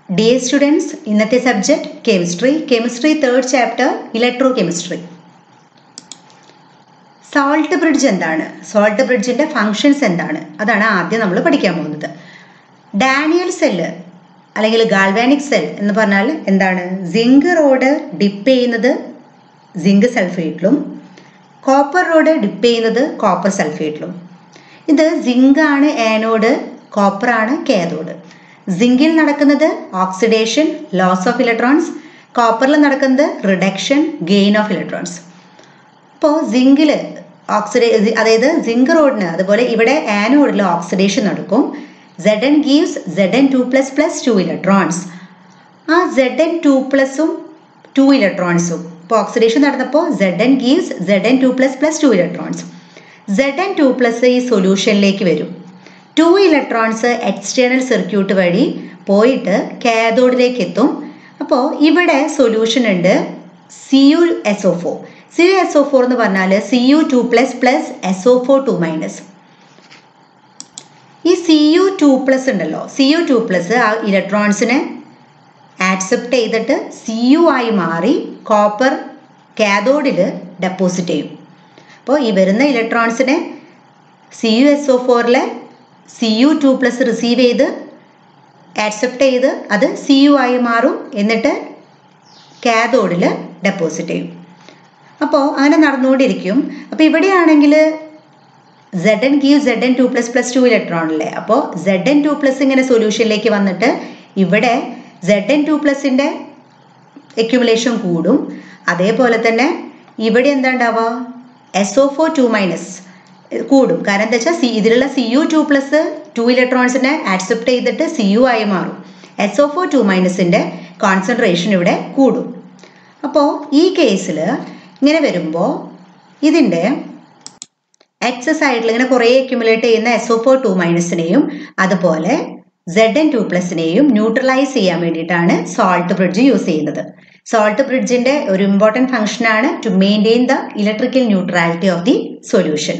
Dear students ഇന്നത്തെ subject chemistry chemistry third chapter electrochemistry salt bridge എന്താണ് salt ബ്രിഡ്ജിന്റെ functions എന്താണ് അതാണ് ആദ്യം നമ്മൾ പഠിക്കാൻ പോകുന്നത് ഡാനിയൽ സെല്ല് അല്ലെങ്കിൽ ഗാൽവാനിക് സെൽ എന്ന് പറഞ്ഞാൽ എന്താണ് സിങ്ക് റോഡ് ഡിപ്പ് ചെയ്യുന്നത് സിങ്ക് സൾഫേറ്റിലും കോപ്പർ റോഡ് ഡിപ്പ് ചെയ്യുന്നത് കോപ്പർ സൾഫേറ്റിലും ഇത് സിങ്ക് ആണ് ആനോഡ് കോപ്പർ ആണ് കാഥോഡ് സിങ്കിൽ നടക്കുന്നത് ഓക്സിഡേഷൻ ലോസ് ഓഫ് ഇലക്ട്രോൺസ് കോപ്പറിൽ നടക്കുന്നത് റിഡക്ഷൻ ഗെയിൻ ഓഫ് ഇലക്ട്രോൺസ് അപ്പോൾ സിങ്കിൽ ഓക്സിഡേ അതായത് സിങ്ക് റോഡിന് അതുപോലെ ഇവിടെ ആനോഡിൽ ഓക്സിഡേഷൻ നടക്കും Z N gives Z N two plus plus two electrons ആ സെഡ് എൻ ടു പ്ലസും ടു ഇലക്ട്രോൺസും ഇപ്പോൾ ഓക്സിഡേഷൻ നടന്നപ്പോൾ Z N gives Z N two plus plus two electrons Z N two plus ഈ സൊല്യൂഷനിലേക്ക് വരും ടു ഇലക്ട്രോൺസ് എക്സ്റ്റേണൽ സർക്യൂട്ട് വഴി പോയിട്ട് കാഥോഡിലേക്ക് എത്തും അപ്പോൾ ഇവിടെ സൊല്യൂഷൻ ഉണ്ട് C U S O four C U S O four എന്ന് പറഞ്ഞാൽ C U two plus plus S O four two minus ഈ സി യു ടു പ്ലസ് ഉണ്ടല്ലോ സി യു ടു പ്ലസ് ആ ഇലക്ട്രോൺസിനെ ആക്സെപ്റ്റ് ചെയ്തിട്ട് സി യു ആയി മാറി copper കാഥോഡിൽ ഡെപ്പോസിറ്റ് ചെയ്യും അപ്പോൾ ഈ വരുന്ന ഇലക്ട്രോൺസിനെ സി യു എസ് ഒ ഫോറിലെ C U two plus receive ചെയ്ത് ആക്സെപ്റ്റ് ചെയ്ത് അത് സി യു ആയി മാറും എന്നിട്ട് കാഥോഡിൽ ഡെപ്പോസിറ്റ് ചെയ്യും അപ്പോൾ അങ്ങനെ നടന്നുകൊണ്ടിരിക്കും അപ്പോൾ ഇവിടെയാണെങ്കിൽ Z N give Z N two plus plus two electron അല്ലേ അപ്പോൾ സെഡ് എൻ ടു പ്ലസ് ഇങ്ങനെ സൊല്യൂഷനിലേക്ക് വന്നിട്ട് ഇവിടെ സെഡ് എൻ ടു പ്ലസിൻ്റെ എക്യുമുലേഷൻ കൂടും അതേപോലെ തന്നെ ഇവിടെ എന്താ ഉണ്ടാവുക S O four two minus കൂടും കാരണം എന്താ വെച്ചാൽ സി ഇതിലുള്ള C U two plus two ഇലക്ട്രോൺസിനെ ആക്സെപ്റ്റ് ചെയ്തിട്ട് സി യു ആയി മാറും എസ് ഒ ഫോർ ടു മൈനസിൻ്റെ കോൺസെൻട്രേഷൻ ഇവിടെ കൂടും അപ്പോൾ ഈ കേസിൽ ഇങ്ങനെ വരുമ്പോൾ ഇതിൻ്റെ എക്സ് സൈഡിൽ ഇങ്ങനെ കുറേ അക്യുമുലേറ്റ് ചെയ്യുന്ന എസ് ഒ ഫോർ ടു മൈനസിനെയും അതുപോലെ സെഡ് എൻ ടു പ്ലസിനെയും ന്യൂട്രലൈസ് ചെയ്യാൻ വേണ്ടിയിട്ടാണ് സോൾട്ട് ബ്രിഡ്ജ് യൂസ് ചെയ്യുന്നത് സോൾട്ട് ബ്രിഡ്ജിന്റെ ഒരു ഇമ്പോർട്ടൻറ്റ് ഫംഗ്ഷൻ ആണ് to maintain the electrical neutrality of the solution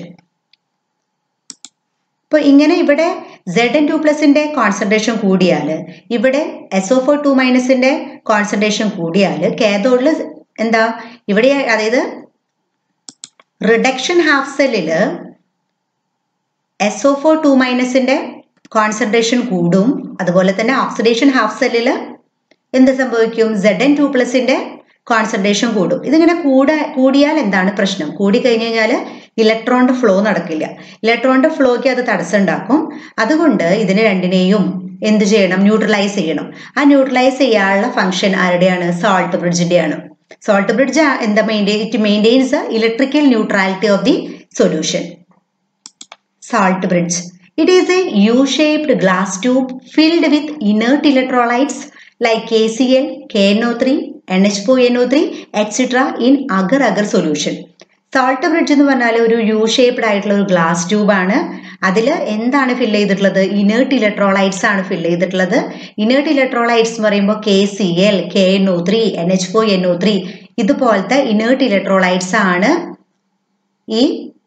ഇപ്പോൾ ഇങ്ങനെ ഇവിടെ സെഡ് എൻ ടു പ്ലസിന്റെ കോൺസെൻട്രേഷൻ കൂടിയാൽ ഇവിടെ എസ് ഒ ഫോർ ടു മൈനസിന്റെ കോൺസെൻട്രേഷൻ കൂടിയാൽ കാഥോഡിൽ എന്താ ഇവിടെ അതായത് റിഡക്ഷൻ ഹാഫ് സെല്ലിൽ എസ് ഒ ഫോർ ടു മൈനസിന്റെ കോൺസെൻട്രേഷൻ കൂടും അതുപോലെ തന്നെ ഓക്സിഡേഷൻ ഹാഫ് സെല്ലിൽ എന്ത് സംഭവിക്കും സെഡ് എൻ ടു പ്ലസിന്റെ കോൺസെൻട്രേഷൻ കൂടും ഇതിങ്ങനെ കൂട കൂടിയാൽ എന്താണ് പ്രശ്നം കൂടി കഴിഞ്ഞ് കഴിഞ്ഞാൽ ഇലക്ട്രോണിന്റെ ഫ്ലോ നടക്കില്ല ഇലക്ട്രോണിന്റെ ഫ്ലോയ്ക്ക് അത് തടസ്സം ഉണ്ടാക്കും അതുകൊണ്ട് ഇതിനെ രണ്ടിനെയും എന്ത് ചെയ്യണം ന്യൂട്രലൈസ് ചെയ്യണം ആ ന്യൂട്രലൈസ് ചെയ്യാനുള്ള ഫംഗ്ഷൻ ആരുടെയാണ് സോൾട്ട് ബ്രിഡ്ജിന്റെയാണ് സോൾട്ട് ബ്രിഡ്ജ് എന്താ maintain it maintains the electrical neutrality of the solution salt bridge. It is a U-shaped glass tube filled with inert electrolytes like KCl, KNO3, NH4NO3, etc. in agar-agar solution. Salt bridge എന്ന് പറഞ്ഞാൽ ഒരു U shaped ആയിട്ടുള്ള ഒരു glass tube ആണ് അതിൽ എന്താണ് ഫിൽ ചെയ്തിട്ടുള്ളത് inert electrolytes ആണ് ഫിൽ ചെയ്തിട്ടുള്ളത് ഇനേർട്ട് ഇലക്ട്രോളൈറ്റ്സ് എന്ന് പറയുമ്പോൾ K C L K N O three N H four N O three ഇതുപോലത്തെ ഇനേർട്ട് ഇലക്ട്രോളൈറ്റ്സ് ആണ് ഈ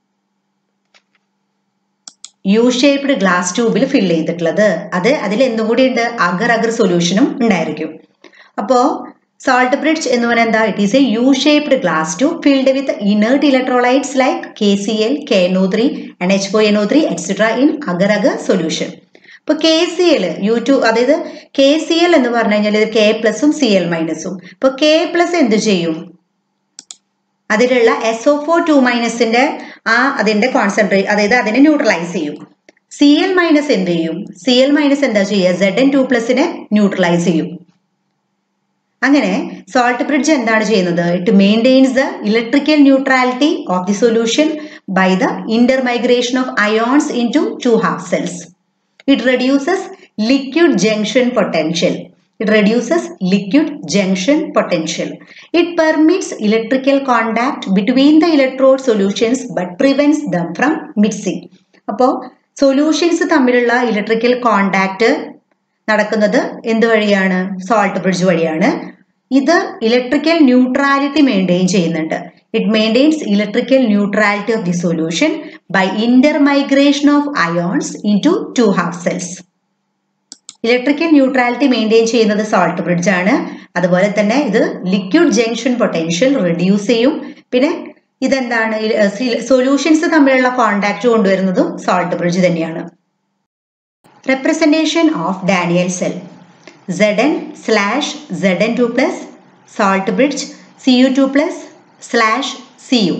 യു ഷേപ്ഡ് ഗ്ലാസ് ട്യൂബിൽ ഫിൽ ചെയ്തിട്ടുള്ളത് അത് അതിൽ എന്തും കൂടി ഉണ്ട് അഗർ അഗർ സൊല്യൂഷനും ഉണ്ടായിരിക്കും അപ്പോൾ സോൾട്ട് ബ്രിഡ്ജ് എന്ന് പറയുന്നത് എന്താ it is a U shaped glass tube filled with inert electrolytes like K C L K N O three N H four N O three etcetera in agar agar solution ഇപ്പോൾ K C L U to അതായത് K C L എന്ന് പറഞ്ഞു കഴിഞ്ഞാൽ ഇത് K പ്ലസും C L മൈനസും ഇപ്പോൾ K plus എന്ത് ചെയ്യും അതിലുള്ള എസ് ഒ ഫോർ ടു മൈനസിന്റെ ആ അതിന്റെ കോൺസെൻട്രേറ്റ് അതായത് അതിനെ ന്യൂട്രലൈസ് ചെയ്യും സി എൽ മൈനസ് എന്ത് ചെയ്യും സി എൽ മൈനസ് എന്താ ചെയ്യുക സെഡ് എൻ ടു പ്ലസിനെ ന്യൂട്രലൈസ് ചെയ്യും അങ്ങനെ സോൾട്ട് ബ്രിഡ്ജ് എന്താണ് ചെയ്യുന്നത് it maintains the electrical neutrality of the solution by the inter migration of ions into two half cells it reduces liquid junction potential It reduces liquid junction potential. It permits electrical contact between the electrode solutions but prevents them from mixing. അപ്പോൾ solutions തമ്മിലുള്ള electrical contact നടക്കുന്നത് എന്ത് വഴിയാണ് salt bridge വഴിയാണ് ഇത് electrical neutrality maintain ചെയ്യുന്നുണ്ട് it maintains electrical neutrality of the solution by inter migration of ions into two half cells electrical neutrality maintain ചെയ്യുന്നത് salt bridge ആണ് അതുപോലെ തന്നെ ഇത് ലിക്വിഡ് ജംഗ്ഷൻ പൊട്ടൻഷ്യൽ റിഡ്യൂസ് ചെയ്യും പിന്നെ ഇതെന്താണ് സൊല്യൂഷൻസ് തമ്മിലുള്ള കോണ്ടാക്ട് കൊണ്ടുവരുന്നതും സോൾട്ട് ബ്രിഡ്ജ് തന്നെയാണ് representation of Daniel cell Z N slash Z N two plus salt bridge C U two plus slash C U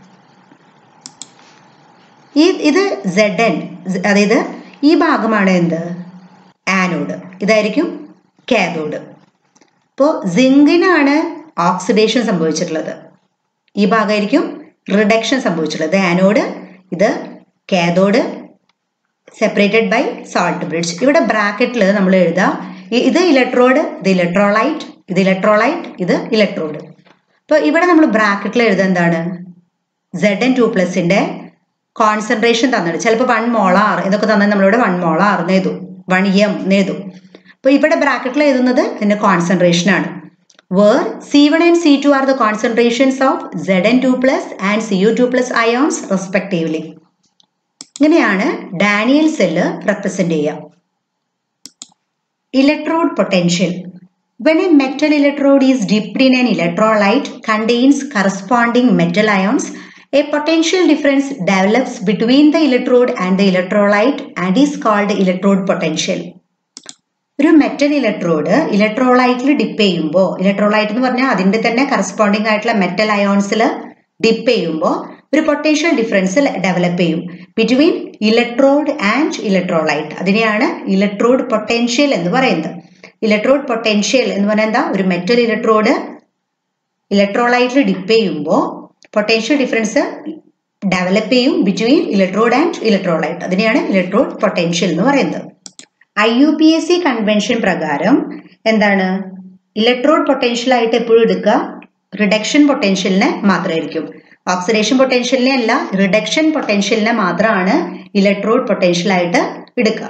ഈ ഇത് സെഡ് എൻ അതായത് ഈ ഭാഗമാണ് എന്ത് ആനോഡ് ഇതായിരിക്കും കാഥോഡ് ഇപ്പോൾ സിങ്കിനാണ് ഓക്സിഡേഷൻ സംഭവിച്ചിട്ടുള്ളത് ഈ ഭാഗമായിരിക്കും റിഡക്ഷൻ സംഭവിച്ചിട്ടുള്ളത് ആനോഡ് ഇത് cathode separated by salt bridge ഇവിടെ ബ്രാക്കറ്റിൽ നമ്മൾ എഴുതാം ഇത് ഇലക്ട്രോഡ് ഇത് ഇലക്ട്രോലൈറ്റ് ഇത് ഇലക്ട്രോലൈറ്റ് ഇത് ഇലക്ട്രോഡ് അപ്പോൾ ഇവിടെ നമ്മൾ ബ്രാക്കറ്റിൽ എഴുതുക എന്താണ് സെഡ് എൻ ടു പ്ലസിന്റെ കോൺസെൻട്രേഷൻ തന്നിട്ട് ചിലപ്പോൾ വൺ മോളാർ ഇതൊക്കെ തന്നെ നമ്മളിവിടെ വൺ മോളാർ എഴുതു വൺ എം എഴുതു അപ്പോൾ ഇവിടെ ബ്രാക്കറ്റിൽ എഴുതുന്നത് ഇതിന്റെ കോൺസെൻട്രേഷൻ ആണ് where C one and C two are the concentrations of Z N two plus and C U two plus ions respectively ഇങ്ങനെയാണ് ഡാനിയൽ സെല്ല് റെപ്രസെന്റ് ചെയ്യുക electrode potential When a metal electrode is dipped in an electrolyte contains corresponding metal ions, a potential difference develops between the electrode and the electrolyte and is called electrode potential. ഒരു metal electrode ഇലക്ട്രോലൈറ്റിൽ dip ചെയ്യുമ്പോൾ electrolyte എന്ന് പറഞ്ഞാൽ അതിന്റെ തന്നെ corresponding ആയിട്ടുള്ള metal അയോൺസിൽ dip ചെയ്യുമ്പോൾ ഒരു പൊട്ടൻഷ്യൽ ഡിഫറൻസ് ഡെവലപ്പ് ചെയ്യും ബിറ്റ്വീൻ ഇലക്ട്രോഡ് ആൻഡ് ഇലക്ട്രോലൈറ്റ് അതിനെയാണ് ഇലക്ട്രോഡ് പൊട്ടൻഷ്യൽ എന്ന് പറയുന്നത് ഇലക്ട്രോഡ് പൊട്ടൻഷ്യൽ എന്ന് പറഞ്ഞാൽ എന്താ ഒരു മെറ്റൽ ഇലക്ട്രോഡ് ഇലക്ട്രോലൈറ്റിൽ ഡിപ്പ് ചെയ്യുമ്പോൾ പൊട്ടൻഷ്യൽ ഡിഫറൻസ് ഡെവലപ്പ് ചെയ്യും ബിറ്റ്വീൻ ഇലക്ട്രോഡ് ആൻഡ് ഇലക്ട്രോലൈറ്റ് അതിനെയാണ് ഇലക്ട്രോഡ് പൊട്ടൻഷ്യൽ എന്ന് പറയുന്നത് I U P S C convention പ്രകാരം എന്താണ് ഇലക്ട്രോഡ് പൊട്ടൻഷ്യൽ ആയിട്ട് എപ്പോഴും എടുക്കുക റിഡക്ഷൻ പൊട്ടൻഷ്യലിനെ മാത്രമായിരിക്കും ഓക്സിഡേഷൻ പൊട്ടൻഷ്യലിനെ അല്ല റിഡക്ഷൻ പൊട്ടൻഷ്യലിനെ മാത്രമാണ് ഇലക്ട്രോഡ് പൊട്ടൻഷ്യൽ ആയിട്ട് എടുക്കുക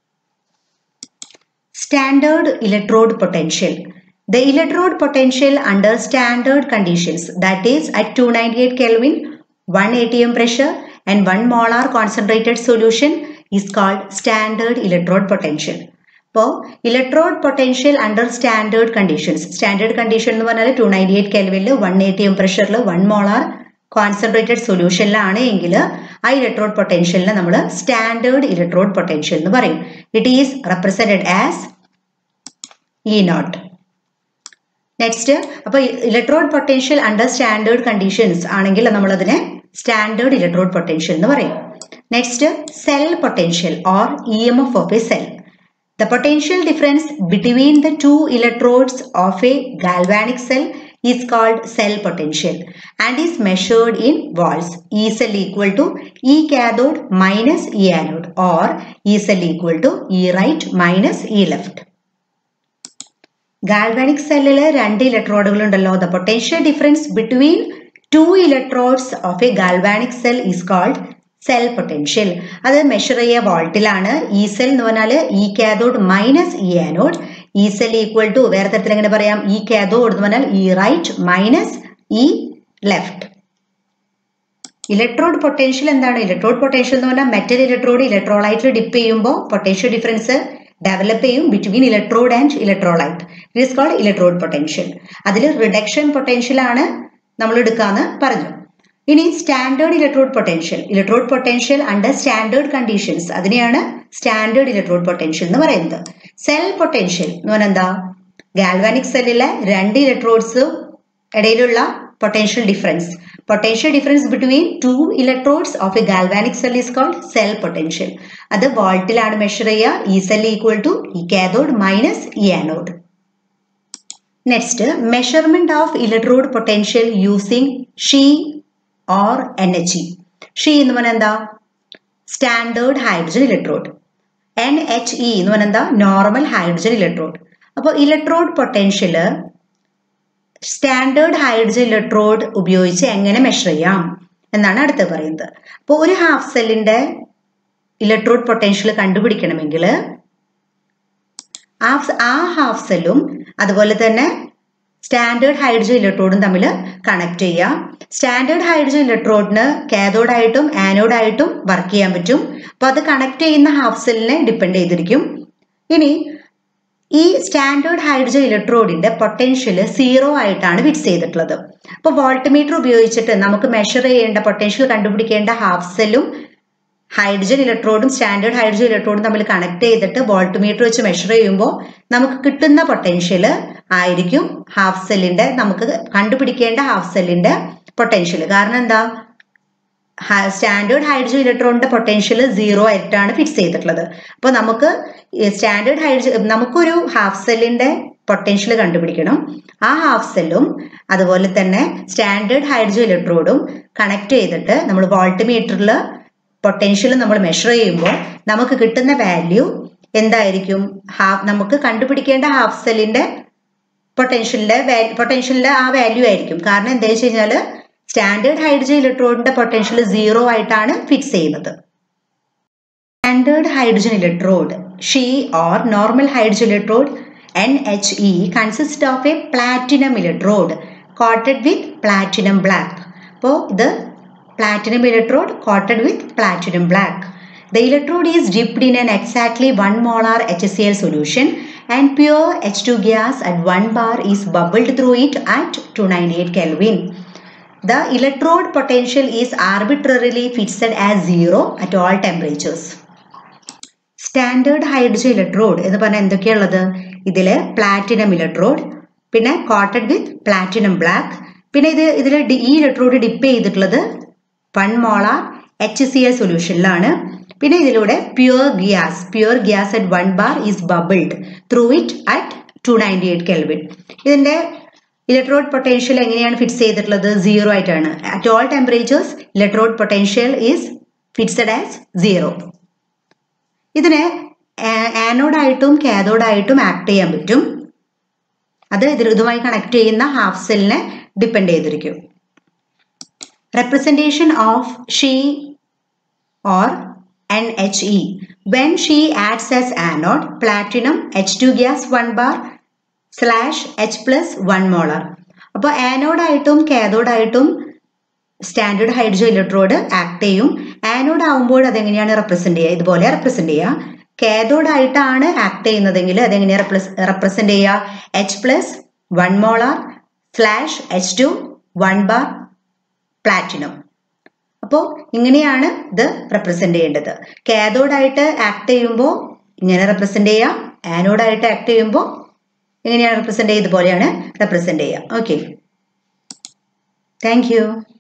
Standard electrode potential. The electrode potential under standard conditions that is at 298 Kelvin, 1 atm pressure and 1 molar concentrated solution is called standard electrode potential. അപ്പോൾ electrode potential under standard conditions standard condition എന്ന് പറഞ്ഞാൽ two ninety eight കെൽവിനിൽ one A T M പ്രഷറിൽ one molar concentrated സൊല്യൂഷനിലാണ് എങ്കിൽ ആ electrode പൊട്ടൻഷ്യലിനെ നമ്മൾ standard electrode potential എന്ന് പറയും it is represented as E nought next അപ്പോൾ electrode potential under standard conditions ആണെങ്കിൽ നമ്മളതിനെ സ്റ്റാൻഡേർഡ് ഇലക്ട്രോഡ് പൊട്ടൻഷ്യൽ എന്ന് പറയും next cell potential or E M F of a cell The potential difference between the two electrodes of a galvanic cell is called cell potential and is measured in volts. E cell equal to E cathode minus E anode or E cell equal to E right minus E left. Galvanic സെല്ലില് രണ്ട് ഇലക്ട്രോഡുകൾ ഉണ്ടല്ലോ the potential difference between two electrodes of a galvanic cell is called cell potential അത് measure ചെയ്യുക വോൾട്ടിലാണ് E cell എന്ന് പറഞ്ഞാൽ E cathode minus E anode E cell equal to വേറെ തരത്തിൽ എങ്ങനെ പറയാം ഇ കാഥോഡ് എന്ന് പറഞ്ഞാൽ E right minus E left electrode potential എന്താണ് ഇലക്ട്രോഡ് പൊട്ടൻഷ്യൽ എന്ന് പറഞ്ഞാൽ മെറ്റൽ ഇലക്ട്രോഡ് ഇലക്ട്രോലൈറ്റിൽ ഡിപ്പ് ചെയ്യുമ്പോൾ പൊട്ടൻഷ്യൽ ഡിഫറൻസ് ഡെവലപ്പ് ചെയ്യും between electrode and electrolyte it is called electrode potential അതിൽ റിഡക്ഷൻ പൊട്ടൻഷ്യൽ ആണ് നമ്മൾ എടുക്കാന്ന് പറഞ്ഞു ഇനി standard electrode potential electrode potential under standard conditions അതിനെയാണ് സ്റ്റാൻഡേർഡ് ഇലക്ട്രോഡ് പൊട്ടൻഷ്യൽ എന്ന് പറയുന്നത് സെൽ പൊട്ടൻഷ്യൽ എന്ന് പറഞ്ഞാൽ എന്താ ഗാൽവാനിക് സെല്ലിലെ രണ്ട് ഇലക്ട്രോഡ്സും ഇടയിലുള്ള potential difference potential difference between two electrodes of a galvanic cell is called cell potential അത് വോൾട്ടിലാണ് മെഷർ ചെയ്യുക E cell equal to E cathode minus E anode next measurement of electrode potential using SHE or N H E SHE എന്ന് പറഞ്ഞാൽ എന്താ standard hydrogen electrode N H E എന്ന് പറഞ്ഞാൽ എന്താ normal hydrogen electrode അപ്പോൾ electrode potential standard hydrogen electrode ഉപയോഗിച്ച് എങ്ങനെ measure ചെയ്യാം എന്നാണ് അടുത്ത് പറയുന്നത് അപ്പോൾ ഒരു ഹാഫ് സെല്ലിന്റെ ഇലക്ട്രോഡ് പൊട്ടൻഷ്യൽ കണ്ടുപിടിക്കണമെങ്കിൽ ആ ഹാഫ് സെല്ലും അതുപോലെ തന്നെ സ്റ്റാൻഡേർഡ് ഹൈഡ്രജൻ ഇലക്ട്രോഡും തമ്മിൽ കണക്ട് ചെയ്യാം സ്റ്റാൻഡേർഡ് ഹൈഡ്രജൻ ഇലക്ട്രോഡിന് കാഥോഡായിട്ടും ആനോഡായിട്ടും വർക്ക് ചെയ്യാൻ പറ്റും അപ്പോൾ അത് കണക്ട് ചെയ്യുന്ന ഹാഫ് സെല്ലിനെ ഡിപ്പെൻഡ് ചെയ്തിരിക്കും ഇനി ഈ സ്റ്റാൻഡേർഡ് ഹൈഡ്രജൻ ഇലക്ട്രോഡിന്റെ പൊട്ടൻഷ്യൽ സീറോ ആയിട്ടാണ് ഫിക്സ് ചെയ്തിട്ടുള്ളത് അപ്പോൾ വോൾട്ട്മീറ്റർ ഉപയോഗിച്ചിട്ട് നമുക്ക് മെഷർ ചെയ്യേണ്ട പൊട്ടൻഷ്യൽ കണ്ടുപിടിക്കേണ്ട ഹാഫ് സെല്ലും ഹൈഡ്രജൻ ഇലക്ട്രോഡും സ്റ്റാൻഡേർഡ് ഹൈഡ്രജൻ ഇലക്ട്രോഡും തമ്മിൽ കണക്ട് ചെയ്തിട്ട് വോൾട്ട്മീറ്റർ വെച്ച് മെഷർ ചെയ്യുമ്പോൾ നമുക്ക് കിട്ടുന്ന പൊട്ടൻഷ്യൽ ആയിരിക്കും ഹാഫ് സെല്ലിന്റെ നമുക്ക് കണ്ടുപിടിക്കേണ്ട ഹാഫ് സെല്ലിന്റെ പൊട്ടൻഷ്യൽ കാരണം എന്താ സ്റ്റാൻഡേർഡ് ഹൈഡ്രജൻ ഇലക്ട്രോണിന്റെ പൊട്ടൻഷ്യൽ സീറോ ആയിട്ടാണ് ഫിക്സ് ചെയ്തിട്ടുള്ളത് അപ്പോൾ നമുക്ക് സ്റ്റാൻഡേർഡ് ഹൈഡ്രജൻ നമുക്കൊരു ഹാഫ് സെല്ലിന്റെ പൊട്ടൻഷ്യൽ കണ്ടുപിടിക്കണം ആ ഹാഫ് സെല്ലും അതുപോലെ തന്നെ സ്റ്റാൻഡേർഡ് ഹൈഡ്രജൻ ഇലക്ട്രോഡും കണക്ട് ചെയ്തിട്ട് നമ്മൾ വോൾട്ട്മീറ്ററിൽ പൊട്ടൻഷ്യൽ നമ്മൾ മെഷർ ചെയ്യുമ്പോൾ നമുക്ക് കിട്ടുന്ന വാല്യൂ എന്തായിരിക്കും ഹാഫ് നമുക്ക് കണ്ടുപിടിക്കേണ്ട ഹാഫ് സെല്ലിന്റെ പൊട്ടൻഷ്യലിന്റെ പൊട്ടൻഷ്യലിന്റെ ആ വാല്യൂ ആയിരിക്കും കാരണം എന്താ വെച്ച് കഴിഞ്ഞാൽ സ്റ്റാൻഡേർഡ് ഹൈഡ്രജൻ ഇലക്ട്രോഡിന്റെ പൊട്ടൻഷ്യൽ സീറോ ആയിട്ടാണ് ഫിക്സ് ചെയ്യുന്നത് standard hydrogen electrode SHE or normal hydrogen electrode N H E consist of a platinum electrode coated with platinum black അപ്പോൾ ഇത് platinum electrode coated with platinum black. The electrode is dipped in an exactly 1 molar HCl solution and pure H2 gas at 1 bar is bubbled through it at 298 Kelvin. The electrode potential is arbitrarily fixed as zero at all temperatures. Standard hydrogen electrode എന്ന് പറഞ്ഞാൽ എന്തൊക്കെയുള്ളത് ഇതിൽ platinum electrode പിന്നെ coated with platinum black പിന്നെ ഇത് ഇതിൽ ഈ electrode dip ചെയ്തിട്ടുള്ളത് one molar H C L സൊല്യൂഷനിലാണ് പിന്നെ ഇതിലൂടെ pure gas pure gas at one bar is bubbled through it at two ninety eight kelvin ഇതിന്റെ ഇലക്ട്രോഡ് പൊട്ടൻഷ്യൽ എങ്ങനെയാണ് ഫിക്സ് ചെയ്തിട്ടുള്ളത് സീറോ ആയിട്ടാണ് at all temperatures electrode potential is fixed as zero ഇതിന് ആനോഡായിട്ടും കാഥോഡായിട്ടും act ചെയ്യാൻ പറ്റും അത് ഇതുമായി കണക്ട് ചെയ്യുന്ന ഹാഫ് സെല്ലിനെ ഡിപ്പെൻഡ് ചെയ്തിരിക്കും representation of she or NHE. When she acts as anode, platinum H2 gas 1 bar slash H plus 1 molar. അപ്പോൾ ആനോഡായിട്ടും കാഥോഡായിട്ടും സ്റ്റാൻഡേർഡ് ഹൈഡ്രജൻ ഇലക്ട്രോഡ് ആക്ട് ചെയ്യും ആനോഡ് ആവുമ്പോൾ അതെങ്ങനെയാണ് റെപ്രസെന്റ് ചെയ്യുക ഇതുപോലെ റെപ്രസെന്റ് ചെയ്യുക കാഥോഡ് ആയിട്ടാണ് ആക്ട് ചെയ്യുന്നതെങ്കിൽ അതെങ്ങനെയാണ് റെപ്രസെന്റ് ചെയ്യുക H plus one molar slash H two one bar platinum അപ്പോൾ ഇങ്ങനെയാണ് ഇത് റെപ്രസെന്റ് ചെയ്യേണ്ടത് കാഥോഡായിട്ട് ആക്ട് ചെയ്യുമ്പോൾ ഇങ്ങനെ റെപ്രസെന്റ് ചെയ്യാം ആനോഡായിട്ട് ആക്ട് ചെയ്യുമ്പോൾ എങ്ങനെയാണ് റെപ്രസെന്റ് ചെയ്ത് പോലെയാണ് റെപ്രസെന്റ് ചെയ്യുക ഓക്കെ താങ്ക് യു